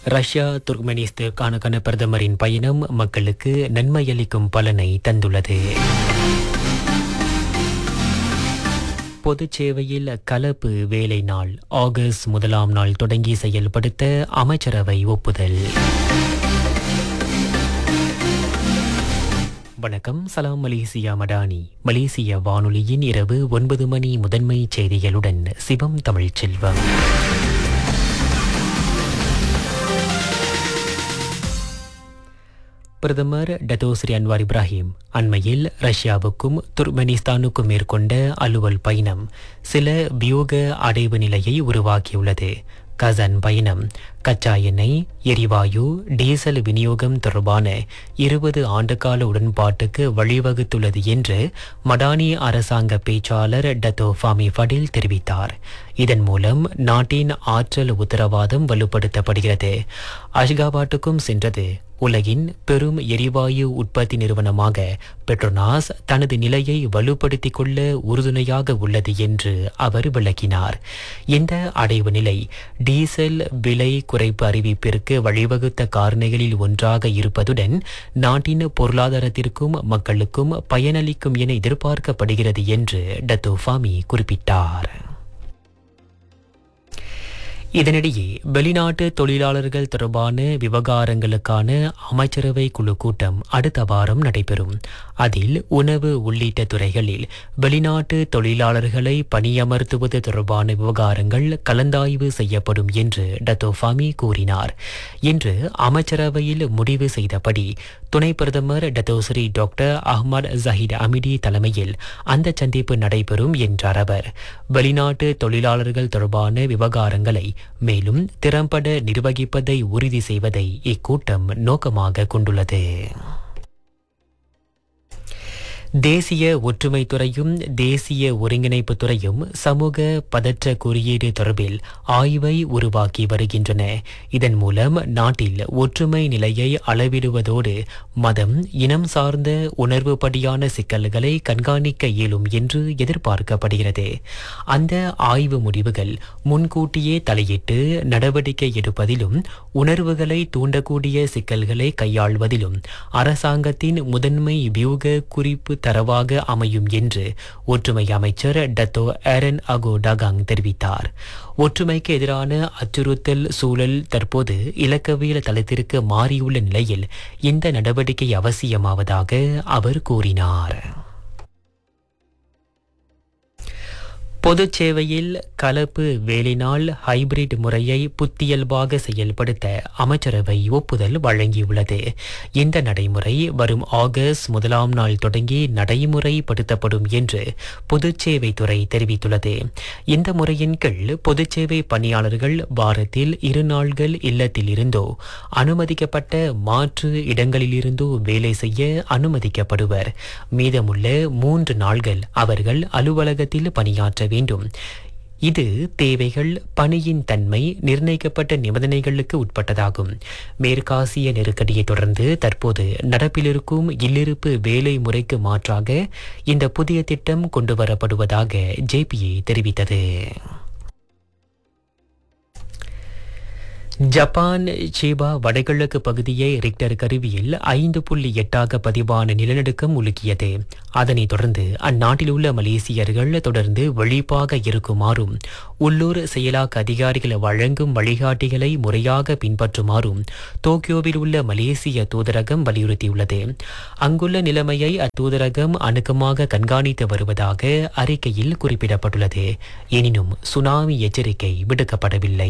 Russia துர்க்மெனிஸ்தானுக்கான பிரதமரின் பயணம் மக்களுக்கு நன்மையளிக்கும் பலனை தந்துள்ளது பொதுச் சேவையில் கலப்பு வேலை நாள் ஆகஸ்ட் முதலாம் நாள் தொடங்கி செயல்படுத்த அமைச்சரவை ஒப்புதல் வணக்கம் சலாம் மலேசியா மடானி மலேசிய வானொலியின் இரவு ஒன்பது மணி முதன்மை செய்திகளுடன் சிவம் தமிழ்ச் செல்வம் பிரதமர் டத்தோஸ்ரீ அன்வார் இப்ராஹிம் அண்மையில் ரஷ்யாவுக்கும் துர்மெனிஸ்தானுக்கும் மேற்கொண்ட அலுவல் பயணம் சில வியோக அடைவு நிலையை உருவாக்கியுள்ளது கசன் பயணம் கச்சா எண்ணெய் எரிவாயு டீசல் விநியோகம் தொடர்பான இருபது ஆண்டுகால உடன்பாட்டுக்கு வழிவகுத்துள்ளது என்று மடானி அரசாங்க பேச்சாளர் டத்தோ ஃபாமி ஃபடில் தெரிவித்தார் இதன் மூலம் நாட்டின் ஆற்றல் உத்தரவாதம் வலுப்படுத்தப்படுகிறது அஷ்காபாட்டுக்கும் சென்றது உலகின் பெரும் எரிவாயு உற்பத்தி நிறுவனமாக பெட்ரோனாஸ் தனது நிலையை வலுப்படுத்திக் கொள்ள உறுதுணையாக உள்ளது என்று அவர் விளக்கினார் இந்த அடைவு நிலை டீசல் விலை குறைப்பு அறிவிப்பிற்கு வழிவகுத்த காரணிகளில் ஒன்றாக இருப்பதுடன் நாட்டின் பொருளாதாரத்திற்கும் மக்களுக்கும் பயனளிக்கும் என எதிர்பார்க்கப்படுகிறது என்று டத்தோஃபாமி குறிப்பிட்டார் இதனிடையே வெளிநாட்டு தொழிலாளர்கள் தொடர்பான விவகாரங்களுக்கான அமைச்சரவை குழு கூட்டம் அடுத்த வாரம் நடைபெறும் அதில் உணவு உள்ளிட்ட துறைகளில் வெளிநாட்டு தொழிலாளர்களை பணியமர்த்துவது தொடர்பான விவகாரங்கள் கலந்தாய்வு செய்யப்படும் என்று டத்தோஃபாமி கூறினார் இன்று அமைச்சரவையில் முடிவு செய்தபடி துணை பிரதமர் Datuk Seri doctor Ahmad Zahid Hamidi தலைமையில் அந்த சந்திப்பு நடைபெறும் என்றார் அவர் வெளிநாட்டு தொழிலாளர்கள் தொடர்பான விவகாரங்களை மேலும் திறம்பட நிர்வகிப்பதை உறுதி செய்வதை இக்கூட்டம் நோக்கமாக கொண்டுள்ளது தேசிய ஒற்றுமை துறையும் தேசிய ஒருங்கிணைப்பு துறையும் சமூக பதற்ற குறியீடு தொடர்பில் ஆய்வை உருவாக்கி வருகின்றன இதன் மூலம் நாட்டில் ஒற்றுமை நிலையை அளவிடுவதோடு மதம் இனம் சார்ந்த உணர்வுபடியான சிக்கல்களை கண்காணிக்க இயலும் என்று எதிர்பார்க்கப்படுகிறது அந்த ஆய்வு முடிவுகள் முன்கூட்டியே தலையிட்டு நடவடிக்கை எடுப்பதிலும் உணர்வுகளை தூண்டக்கூடிய சிக்கல்களை கையாள்வதிலும் அரசாங்கத்தின் முதன்மை வியூக குறிப்பு தரவாக அமையும் என்று ஒற்றுமை அமைச்சர் டத்தோ ஏரன் அகோ டகாங் தெரிவித்தார் ஒற்றுமைக்கு எதிரான அச்சுறுத்தல் சூழல் தற்போது இலக்கவியல் தளத்திற்கு மாறியுள்ள நிலையில் இந்த நடவடிக்கை அவசியமாவதாக அவர் கூறினார் பொதுச் சேவையில் கலப்பு வேலைநாள் ஹைபிரிட் முறையை புத்தியல்பாக செயல்படுத்த அமைச்சரவை ஒப்புதல் வழங்கியுள்ளது இந்த நடைமுறை வரும் ஆகஸ்ட் முதலாம் நாள் தொடங்கி நடைமுறைப்படுத்தப்படும் என்று பொதுச்சேவைத்துறை தெரிவித்துள்ளது இந்த முறையின் கீழ் பொதுச்சேவை பணியாளர்கள் வாரத்தில் இரு நாள்கள் இல்லத்தில் இருந்தோ அனுமதிக்கப்பட்ட மாற்று இடங்களிலிருந்தோ வேலை செய்ய அனுமதிக்கப்படுவர் மீதமுள்ள மூன்று நாள்கள் அவர்கள் அலுவலகத்தில் பணியாற்ற வேண்டும் இது தேவைகள் பணியின் தன்மை நிர்ணயிக்கப்பட்ட நிபந்தனைகளுக்கு உட்பட்டதாகும் மேற்காசிய நெருக்கடியை தொடர்ந்து தற்போது நடப்பிலிருக்கும் இல்லிருப்பு வேலை முறைக்கு மாற்றாக இந்த புதிய திட்டம் கொண்டுவரப்படுவதாக ஜேபிஏ தெரிவித்தது ஜப்பான் சீபா வடகிழக்கு பகுதியை ரிக்டர் கருவியில் ஐந்து புள்ளி எட்டாக பதிவான நிலநடுக்கம் உலுக்கியது அதனைத் தொடர்ந்து அந்நாட்டில் உள்ள மலேசியர்கள் தொடர்ந்து வெளிப்பாக இருக்குமாறும் உள்ளூர் செயலாக்க அதிகாரிகள் வழங்கும் வழிகாட்டிகளை முறையாக பின்பற்றுமாறும் டோக்கியோவில் உள்ள மலேசிய தூதரகம் வலியுறுத்தியுள்ளது அங்குள்ள நிலைமையை அத்தூதரகம் அணுக்கமாக கண்காணித்து வருவதாக அறிக்கையில் குறிப்பிடப்பட்டுள்ளது எனினும் சுனாமி எச்சரிக்கை விடுக்கப்படவில்லை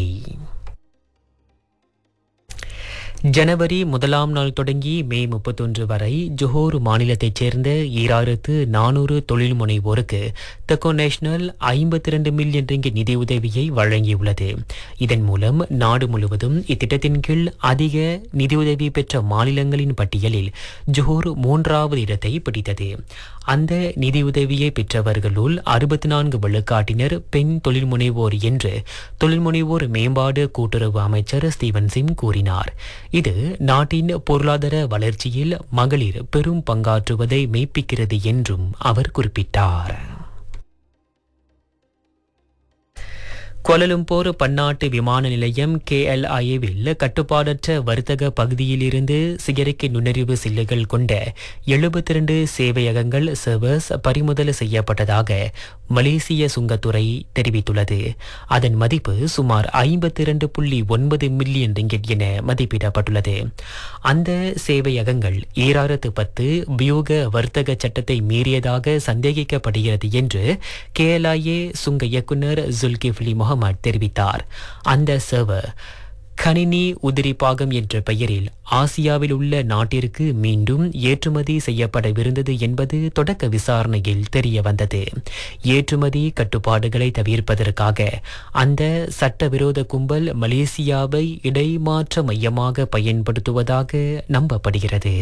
ஜனவரி முதலாம் நாள் தொடங்கி மே முப்பத்தொன்று வரை ஜொஹோர் மாநிலத்தைச் சேர்ந்த ஈராயிரத்து நானூறு தொழில் முனைவோருக்கு தெக்கோ நேஷனல் ஐம்பத்தி ரெண்டு மில்லியன் ரிங்கிட் நிதியுதவியை வழங்கியுள்ளது இதன் மூலம் நாடு முழுவதும் இத்திட்டத்தின் கீழ் அதிக நிதியுதவி பெற்ற மாநிலங்களின் பட்டியலில் ஜொஹோர் மூன்றாவது இடத்தை பிடித்தது அந்த நிதியுதவியை பெற்றவர்களுள் அறுபத்தி நான்கு விழுக்காட்டினர் பெண் தொழில் முனைவோர் என்று தொழில் முனைவோர் மேம்பாடு கூட்டுறவு அமைச்சர் ஸ்டீவன் சிங் கூறினார் இது நாட்டின் பொருளாதார வளர்ச்சியில் மகளிர் பெரும் பங்காற்றுவதை மெய்ப்பிக்கிறது என்றும் அவர் குறிப்பிட்டார் கோலலும்போர் பன்னாட்டு விமான நிலையம் கேஎல்ஐஏவில் கட்டுப்பாடற்ற வர்த்தக பகுதியிலிருந்து செயற்கை நுண்ணறிவு சில்லுகள் கொண்ட எழுபத்தி இரண்டு சேவையகங்கள் சர்வர்ஸ் பறிமுதல் செய்யப்பட்டதாக மலேசிய சுங்கத்துறை தெரிவித்துள்ளது அதன் மதிப்பு சுமார் ஐம்பத்தி இரண்டு புள்ளி ஒன்பது மில்லியன் ரிங்கெட் என மதிப்பிடப்பட்டுள்ளது அந்த சேவையகங்கள் ஈராயிரத்து பத்து வியூக வர்த்தக சட்டத்தை மீறியதாக சந்தேகிக்கப்படுகிறது என்று கேஎல்ஐஏ சுங்க இயக்குநர் ஜுல்கிஃப்லி முகமது தெரிவித்தார் அந்த சர்வர் கணினி உதிரிப்பாகம் என்ற பெயரில் ஆசியாவில் உள்ள நாட்டிற்கு மீண்டும் ஏற்றுமதி செய்யப்படவிருந்தது என்பது தொடக்க விசாரணையில் தெரிய வந்தது ஏற்றுமதி கட்டுப்பாடுகளை தவிர்ப்பதற்காக அந்த சட்டவிரோத கும்பல் மலேசியாவை இடைமாற்ற மையமாக பயன்படுத்துவதாக நம்பப்படுகிறது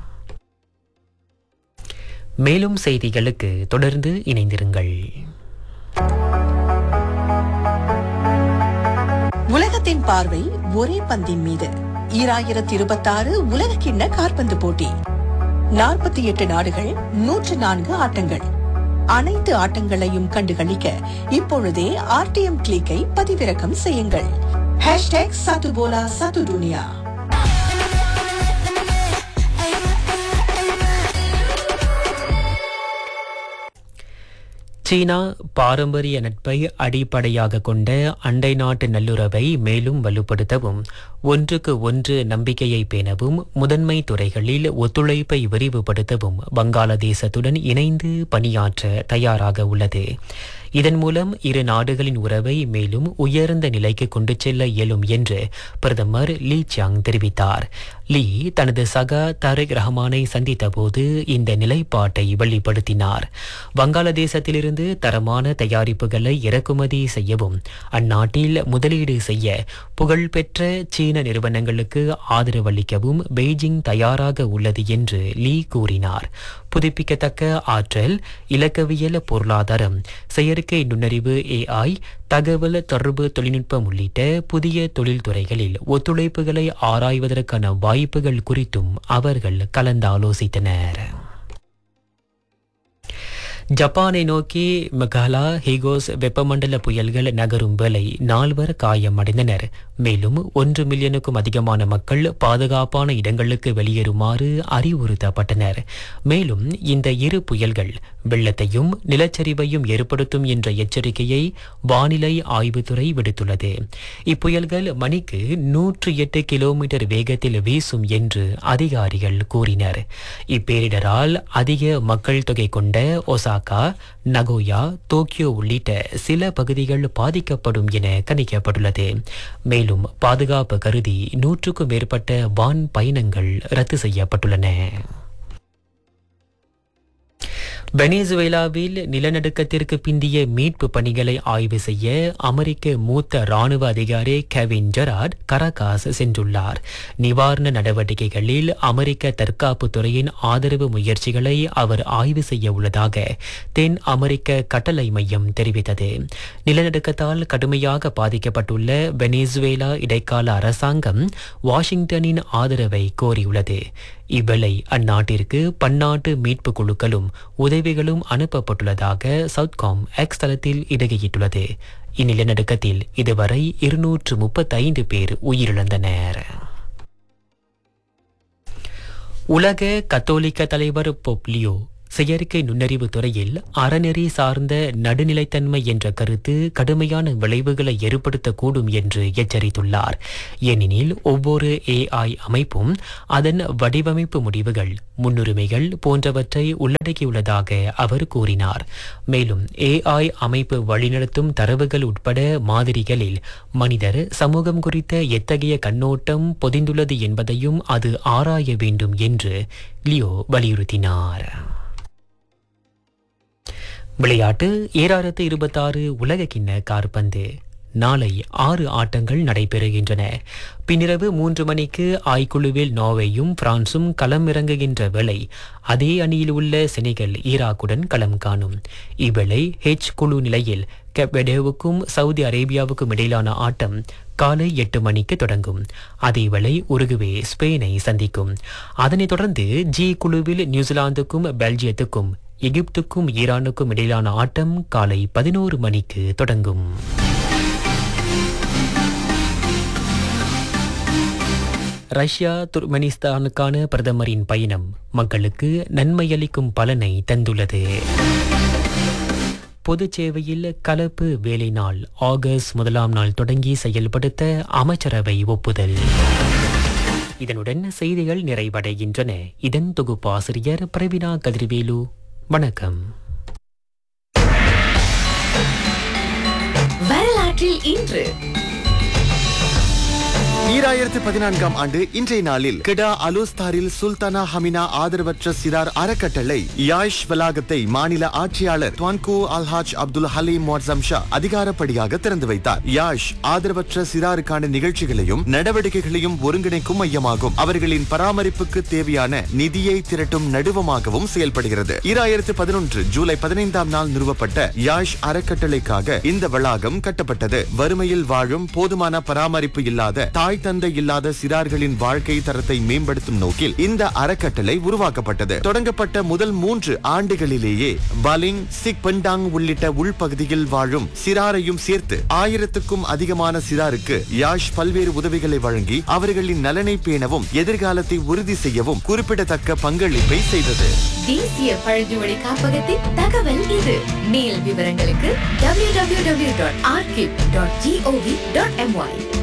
மேலும் செய்திகளுக்கு தொடர்ந்து இணைந்திருங்கள் உலகத்தின் பார்வை ஒரே பந்தின் மீது ஈராயிரத்தி இருபத்தாறு உலக கிண்ண காற்பந்து போட்டி நாற்பத்தி எட்டு நாடுகள் நூற்று நான்கு ஆட்டங்கள் அனைத்து ஆட்டங்களையும் கண்டுகளிக்க இப்பொழுதே ஆர்டிஎம் கிளிக்கை பதிவிறக்கம் செய்யுங்கள் ஹேஷ்டேக் சத்துபோலா சத்து துனியா சீனா பாரம்பரிய நட்பை அடிப்படையாக கொண்ட அண்டை நாட்டு நல்லுறவை மேலும் வலுப்படுத்தவும் ஒன்றுக்கு ஒன்று நம்பிக்கையை பேணவும் முதன்மை துறைகளில் ஒத்துழைப்பை விரிவுபடுத்தவும் வங்காளதேசத்துடன் இணைந்து பணியாற்ற தயாராக உள்ளது இதன் மூலம் இரு நாடுகளின் உறவை மேலும் உயர்ந்த நிலைக்கு கொண்டு செல்ல இயலும் என்று பிரதமர் லீ சியாங் தெரிவித்தார் லீ தனது சகா தாரிக் ரஹ்மானை சந்தித்தபோது இந்த நிலைப்பாட்டை வெளிப்படுத்தினார் வங்காளதேசத்திலிருந்து தரமான தயாரிப்புகளை இறக்குமதி செய்யவும் அந்நாட்டில் முதலீடு செய்ய புகழ்பெற்ற சீன நிறுவனங்களுக்கு ஆதரவளிக்கவும் பெய்ஜிங் தயாராக உள்ளது என்று லீ கூறினார் புதுப்பிக்கத்தக்க ஆற்றல் இலக்கவியல் பொருளாதாரம் செயற்கை நுண்ணறிவு ஏஐ தகவல் தொடர்பு தொழில்நுட்பம் உள்ளிட்ட புதிய தொழில்துறைகளில் ஒத்துழைப்புகளை ஆராய்வதற்கான வாய்ப்புகள் குறித்தும் அவர்கள் கலந்தாலோசித்தனர் ஜப்பானை நோக்கி மெகாலா ஹிகோஸ் வெப்பமண்டல புயல்கள் நகரும் வேளை நால்வர் காயமடைந்தனர் மேலும் ஒன்று மில்லியனுக்கும் அதிகமான மக்கள் பாதுகாப்பான இடங்களுக்கு வெளியேறுமாறு அறிவுறுத்தப்பட்டனர் மேலும் இந்த இரு புயல்கள் வெள்ளத்தையும் நிலச்சரிவையும் ஏற்படுத்தும் என்ற எச்சரிக்கையை வானிலை ஆய்வுத்துறை விடுத்துள்ளது இப்புயல்கள் மணிக்கு நூற்று எட்டு கிலோமீட்டர் வேகத்தில் வீசும் என்று அதிகாரிகள் கூறினர் இப்பேரிடரால் அதிக மக்கள் தொகை கொண்ட ஒசாகா நகோயா டோக்கியோ உள்ளிட்ட சில பகுதிகள் பாதிக்கப்படும் என கணிக்கப்பட்டுள்ளது மேலும் பாதுகாப்பு கருதி நூற்றுக்கும் மேற்பட்ட வான் பயணங்கள் ரத்து செய்யப்பட்டுள்ளன வெனிசுவேலாவில் நிலநடுக்கத்திற்கு பிந்திய மீட்பு பணிகளை ஆய்வு செய்ய அமெரிக்க மூத்த ராணுவ அதிகாரி கெவின் ஜெராட் கரகாஸ் சென்றுள்ளார் நிவாரண நடவடிக்கைகளில் அமெரிக்க தற்காப்பு துறையின் ஆதரவு முயற்சிகளை அவர் ஆய்வு செய்ய உள்ளதாக தென் அமெரிக்க கட்டளை மையம் தெரிவித்தது நிலநடுக்கத்தால் கடுமையாக பாதிக்கப்பட்டுள்ள வெனிசுவேலா இடைக்கால அரசாங்கம் வாஷிங்டனின் ஆதரவை கோரியுள்ளது இவ்வேளை அந்நாட்டிற்கு பன்னாட்டு மீட்பு குழுக்களும் உதவிகளும் அனுப்பப்பட்டுள்ளதாக சவுத்காம் எக்ஸ் தளத்தில் இடுகையிட்டுள்ளது இந்நிலநடுக்கத்தில் இதுவரை இருநூற்று முப்பத்தைந்து பேர் உயிரிழந்தனர் உலக கத்தோலிக்க தலைவர் பொப்லியோ செயற்கை நுண்ணறிவு துறையில் அறநெறி சார்ந்த நடுநிலைத்தன்மை என்ற கருத்து கடுமையான விளைவுகளை ஏற்படுத்தக்கூடும் என்று எச்சரித்துள்ளார் ஏனெனில் ஒவ்வொரு ஏஐ அமைப்பும் அதன் வடிவமைப்பு முடிவுகள் முன்னுரிமைகள் போன்றவற்றை உள்ளடக்கியுள்ளதாக அவர் கூறினார் மேலும் ஏஐ அமைப்பு வழிநடத்தும் தரவுகள் உட்பட மாதிரிகளில் மனிதர் சமூகம் குறித்த எத்தகைய கண்ணோட்டம் பொதிந்துள்ளது என்பதையும் அது ஆராய வேண்டும் என்று லியோ வலியுறுத்தினார் விளையாட்டு ஏழாயிரத்து இருபத்தாறு உலக கிண்ண கார்பந்து நாளை ஆறு ஆட்டங்கள் நடைபெறுகின்றன பின்னிரவு மூன்று மணிக்கு ஆய்குழுவில் நோர்வேயும் பிரான்சும் களம் இறங்குகின்ற வேளை அதே அணியில் உள்ள செனிகல் ஈராக்குடன் களம் காணும் இவ்வேளை ஹெச் குழு நிலையில் கெப்பெடேவுக்கும் சவுதி அரேபியாவுக்கும் இடையிலான ஆட்டம் காலை எட்டு மணிக்கு தொடங்கும் அதேவேளை உருகுவே ஸ்பெயினை சந்திக்கும் அதனைத் தொடர்ந்து ஜி குழுவில் நியூசிலாந்துக்கும் பெல்ஜியத்துக்கும் எகிப்துக்கும் ஈரானுக்கும் இடையிலான ஆட்டம் காலை பதினோரு மணிக்கு தொடங்கும் ரஷ்யா துர்மெனிஸ்தானுக்கான பிரதமரின் பயணம் மக்களுக்கு நன்மையளிக்கும் பலனை தந்துள்ளது பொது சேவையில் கலப்பு வேலை நாள் ஆகஸ்ட் முதலாம் நாள் தொடங்கி செயல்படுத்த அமைச்சரவை ஒப்புதல் இதனுடன் செய்திகள் நிறைவடைகின்றன இதன் தொகுப்பாசிரியர் பிரவீனா கதிர்வேலு வணக்கம் வரலாற்றில் இன்று ஈராயிரத்து பதினான்காம் ஆண்டு இன்றைய நாளில் கெடா அலுஸ்தாரில் சுல்தானா ஹமினா ஆதரவற்ற சிறார் அறக்கட்டளை யாஷ் வளாகத்தை மாநில ஆட்சியாளர் துவான்கோ அல்ஹாஜ் அப்துல் ஹலீம் மொட்சம் ஷா அதிகாரப்படியாக திறந்து வைத்தார் யாஷ் ஆதரவற்ற சிறாருக்கான நிகழ்ச்சிகளையும் நடவடிக்கைகளையும் ஒருங்கிணைக்கும் மையமாகும் அவர்களின் பராமரிப்புக்கு தேவையான நிதியை திரட்டும் நடுவமாகவும் செயல்படுகிறது ஈராயிரத்து பதினொன்று ஜூலை பதினைந்தாம் நாள் நிறுவப்பட்ட யாஷ் அறக்கட்டளைக்காக இந்த வளாகம் கட்டப்பட்டது வறுமையில் வாழும் போதுமான பராமரிப்பு இல்லாத தாய் தந்தை இல்லாத சிறார்களின் வாழ்க்கை தரத்தை மேம்படுத்தும் நோக்கில் இந்த அறக்கட்டளை உருவாக்கப்பட்டது தொடங்கப்பட்ட முதல் மூன்று ஆண்டுகளிலேயே பலிங் சிக் பெண்டாங் உள்ளிட்ட உள்பகுதியில் வாழும் சிறாரையும் சேர்த்து ஆயிரத்துக்கும் அதிகமான சிறாருக்கு யாஷ் பல்வேறு உதவிகளை வழங்கி அவர்களின் நலனை பேணவும் எதிர்காலத்தை உறுதி செய்யவும் குறிப்பிடத்தக்க பங்களிப்பை செய்தது தேசிய பழங்குடி காப்பகத்தின் தகவல் இது மேல் விவரங்களுக்கு www.archive.gov.my